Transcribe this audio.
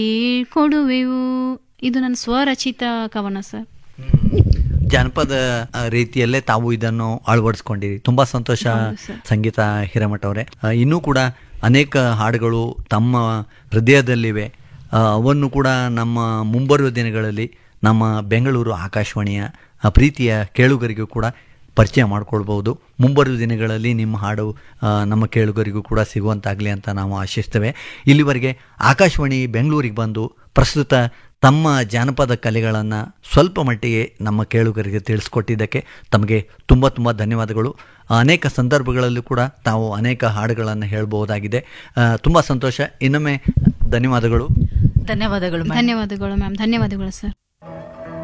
ಕೊಡುವೆವು ಇದು ನನ್ನ ಸ್ವರಚಿತ ಕವನ ಸರ್ ಜಾನಪದ ಆ, ರೀತಿಯಲ್ಲೇ ತಾವು ಇದನ್ನು ಅಳವಡಿಸ್ಕೊಂಡಿರಿ ತುಂಬಾ ಸಂತೋಷ ಹೌದು ಸರ್. ಸಂಗೀತ ಹಿರೇಮಠ ಅವರೇ ಆ, ಇನ್ನೂ ಕೂಡ ಅನೇಕ ಹಾಡುಗಳು ತಮ್ಮ ಹೃದಯದಲ್ಲಿವೆ ಆ, ಅವನ್ನು ಕೂಡ ನಮ್ಮ ಮುಂಬರುವ ದಿನಗಳಲ್ಲಿ ನಮ್ಮ ಬೆಂಗಳೂರು ಆಕಾಶವಾಣಿಯ ಆ, ಪ್ರೀತಿಯ ಕೇಳುಗರಿಗೂ ಕೂಡ ಪರಿಚಯ ಮಾಡ್ಕೊಳ್ಬಹುದು ಮುಂಬರುವ ದಿನಗಳಲ್ಲಿ ನಿಮ್ಮ ಹಾಡು ಆ, ನಮ್ಮ ಕೇಳುಗರಿಗೂ ಕೂಡ ಸಿಗುವಂತಾಗಲಿ ಅಂತ ನಾವು ಆಶಿಸ್ತೇವೆ ಇಲ್ಲಿವರೆಗೆ ಆಕಾಶವಾಣಿ ಬೆಂಗಳೂರಿಗೆ ಬಂದು ಪ್ರಸ್ತುತ ತಮ್ಮ ಜಾನಪದ ಕಲೆಗಳನ್ನು ಸ್ವಲ್ಪ ಮಟ್ಟಿಗೆ ನಮ್ಮ ಕೇಳುಗರಿಗೆ ತಿಳಿಸ್ಕೊಟ್ಟಿದ್ದಕ್ಕೆ ತಮಗೆ ತುಂಬ ತುಂಬ ಧನ್ಯವಾದಗಳು ಅನೇಕ ಸಂದರ್ಭಗಳಲ್ಲೂ ಕೂಡ ತಾವು ಅನೇಕ ಹಾಡುಗಳನ್ನು ಹೇಳ್ಬಹುದಾಗಿದೆ ತುಂಬ ಸಂತೋಷ ಇನ್ನೊಮ್ಮೆ ಧನ್ಯವಾದಗಳು ಧನ್ಯವಾದಗಳು madam. ಧನ್ಯವಾದಗಳು ಮ್ಯಾಮ್ ಧನ್ಯವಾದಗಳು ಸರ್